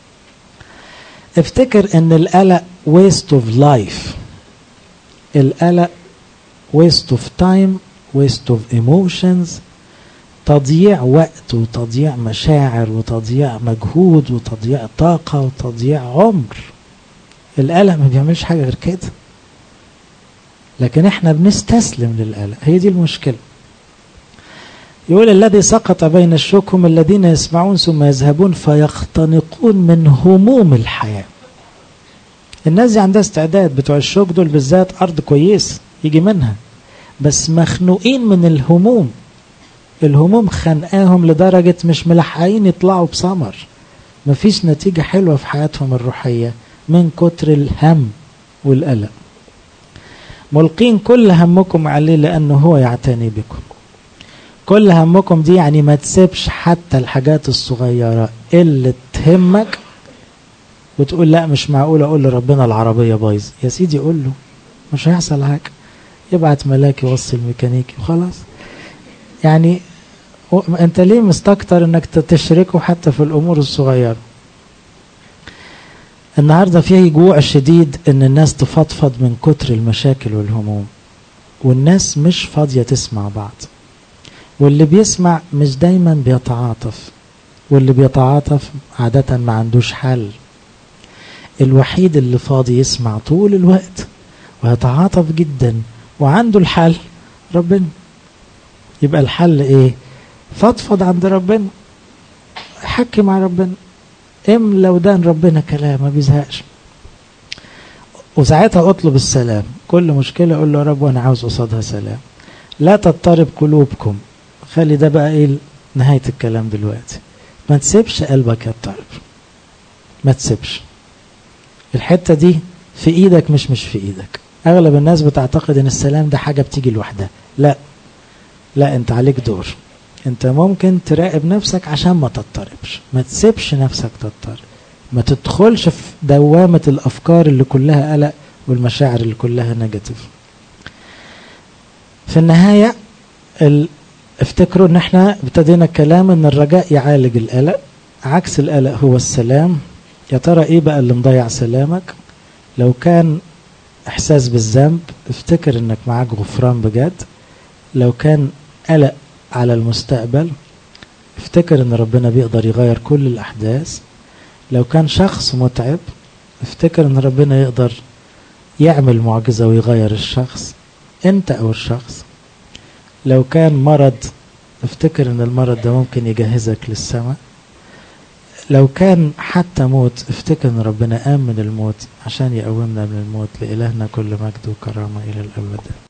افتكر ان القلق waste of life القلق waste of time waste of emotions تضييع وقت وتضييع مشاعر وتضييع مجهود وتضييع طاقة وتضييع عمر القلق ما بيعملش حاجة غير كده لكن احنا بنستسلم للقلق هي دي المشكلة يقول الذي سقط بين الشوك هم الذين يسمعون ثم يذهبون فيختنقون من هموم الحياة الناس دي عندها استعداد بتوع الشوك دول بالذات أرض كويس يجي منها بس مخنوقين من الهموم الهموم خانقاهم لدرجة مش ملحقين يطلعوا بثمر مفيش نتيجة حلوة في حياتهم الروحية من كتر الهم والقلق ملقين كل همكم عليه لأنه هو يعتني بكم كل همكم دي يعني ما تسيبش حتى الحاجات الصغيرة اللي تهمك وتقول لا مش معقول اقول لربنا العربية بايظ يا سيدي قول له مش هيحصل حاجة يبعت ملاك يوصي الميكانيكي وخلاص يعني انت ليه مستكتر انك تشركه حتى في الامور الصغيرة النهاردة فيه جوع شديد ان الناس تفضفض من كتر المشاكل والهموم والناس مش فاضية تسمع بعض واللي بيسمع مش دايما بيتعاطف واللي بيتعاطف عادة ما عندوش حل الوحيد اللي فاضي يسمع طول الوقت ويتعاطف جدا وعنده الحل ربنا يبقى الحل ايه فضفض عند ربنا حكي مع ربنا املى ودان ربنا كلام ما بيزهقش وساعتها اطلب السلام كل مشكلة اقول له يا رب وانا عاوز قصادها سلام لا تضطرب قلوبكم خلي ده بقى ايه نهاية الكلام دلوقتي ما تسيبش قلبك يضطرب ما تسيبش الحتة دي في ايدك مش مش في ايدك اغلب الناس بتعتقد ان السلام ده حاجة بتيجي لوحدها لا لا انت عليك دور انت ممكن تراقب نفسك عشان ما تضطربش ما تسيبش نفسك تضطرب ما تدخلش في دوامة الافكار اللي كلها قلق والمشاعر اللي كلها نيجاتيف في النهاية ال... افتكروا ان احنا ابتدينا الكلام ان الرجاء يعالج القلق عكس القلق هو السلام يا ترى ايه بقى اللي مضيع سلامك لو كان احساس بالذنب افتكر انك معاك غفران بجد لو كان قلق على المستقبل افتكر ان ربنا بيقدر يغير كل الاحداث لو كان شخص متعب افتكر ان ربنا يقدر يعمل معجزة ويغير الشخص انت او الشخص لو كان مرض افتكر ان المرض ده ممكن يجهزك للسماء لو كان حتى موت افتكر ان ربنا قام من الموت عشان يقومنا من الموت لإلهنا كل مجد وكرامة إلى الأبد